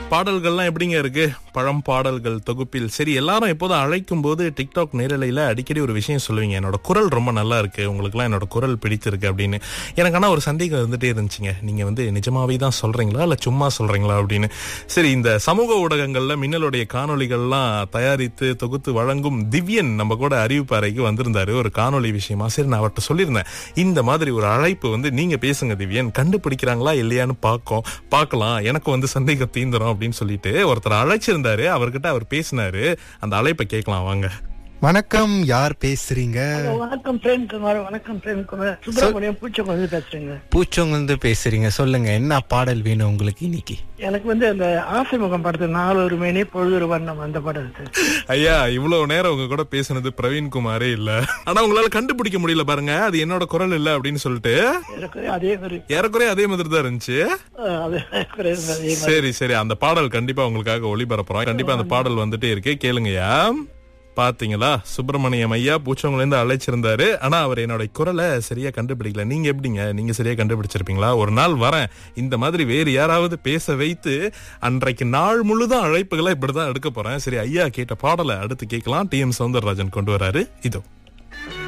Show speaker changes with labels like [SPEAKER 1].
[SPEAKER 1] பாடல்கள்லாம் எப்படிங்க இருக்கு பழம் பாடல்கள் தொகுப்பில் சரி எல்லாரும் எப்போதும் அழைக்கும் போது டிக்டாக் நேரலையில அடிக்கடி ஒரு விஷயம் சொல்லுவீங்க என்னோட குரல் ரொம்ப நல்லா இருக்கு உங்களுக்குலாம் என்னோட குரல் பிடித்திருக்கு அப்படின்னு எனக்கு ஆனா ஒரு சந்தேகம் இருந்துட்டே இருந்துச்சுங்க நீங்க வந்து நிஜமாவே தான் சொல்றீங்களா இல்ல சும்மா சொல்றீங்களா அப்படின்னு சரி இந்த சமூக ஊடகங்கள்ல மின்னலுடைய காணொளிகள்லாம் தயாரித்து தொகுத்து வழங்கும் திவ்யன் நம்ம கூட அறிவிப்பு அறைக்கு வந்திருந்தாரு ஒரு காணொளி விஷயமா சரி நான் அவர்கிட்ட சொல்லியிருந்தேன் இந்த மாதிரி ஒரு அழைப்பு வந்து நீங்க பேசுங்க திவ்யன் கண்டுபிடிக்கிறாங்களா இல்லையான்னு பார்க்கும் பார்க்கலாம் எனக்கு வந்து சந்தேகம் தீந்துரும் அப்படின்னு சொல்லிட்டு ஒருத்தர் அழைச்சிருந்தாரு அவர்கிட்ட அவர் பேசினாரு அந்த அழைப்பை கேட்கலாம் வாங்க
[SPEAKER 2] வணக்கம் யார் பேசுறீங்க
[SPEAKER 3] வணக்கம் பிரேம்குமார் வணக்கம் பிரேம்குமார் சுப்பிரமணியம் பூச்சம் வந்து பேசுறேங்க
[SPEAKER 2] பூச்சவங்க பேசுறீங்க சொல்லுங்க என்ன பாடல் வேணும் உங்களுக்கு இன்னைக்கு
[SPEAKER 3] எனக்கு வந்து அந்த ஆசை முகம் படத்துல நாலு ஒரு மேனி பொழுது ஒரு வண்ணம் அந்த படம் இருக்கு
[SPEAKER 1] ஐயா இவ்வளவு நேரம் உங்க கூட பேசுனது பிரவீன் குமாரே இல்ல ஆனா உங்களால கண்டுபிடிக்க முடியல பாருங்க அது என்னோட குரல் இல்ல அப்படின்னு சொல்லிட்டு
[SPEAKER 3] எனக்கு அதே மாதிரி
[SPEAKER 1] ஏறக்குறைய அதே மாதிரி தான் இருந்துச்சு
[SPEAKER 3] அஹ், அதே மாதிரி அதே மாதிரி.
[SPEAKER 1] சரி சரி அந்த பாடல் கண்டிப்பா உங்களுக்காக ஒளிபரப்புறோம் கண்டிப்பா அந்த பாடல் வந்துட்டே இருக்கு கேளுங்கய்யா பாத்தீங்களா சுப்பிரமணியம் ஐயா பூச்சவங்கள இருந்து அழைச்சிருந்தாரு ஆனா அவர் என்னோட குரலை சரியா கண்டுபிடிக்கல நீங்க எப்படிங்க நீங்க சரியா கண்டுபிடிச்சிருப்பீங்களா ஒரு நாள் வரேன் இந்த மாதிரி வேறு யாராவது பேச வைத்து அன்றைக்கு நாள் முழுதும் அழைப்புகளை இப்படிதான் எடுக்க போறேன் சரி ஐயா கேட்ட பாடலை அடுத்து கேட்கலாம் டி எம் சவுந்தரராஜன் கொண்டு வராரு இதோ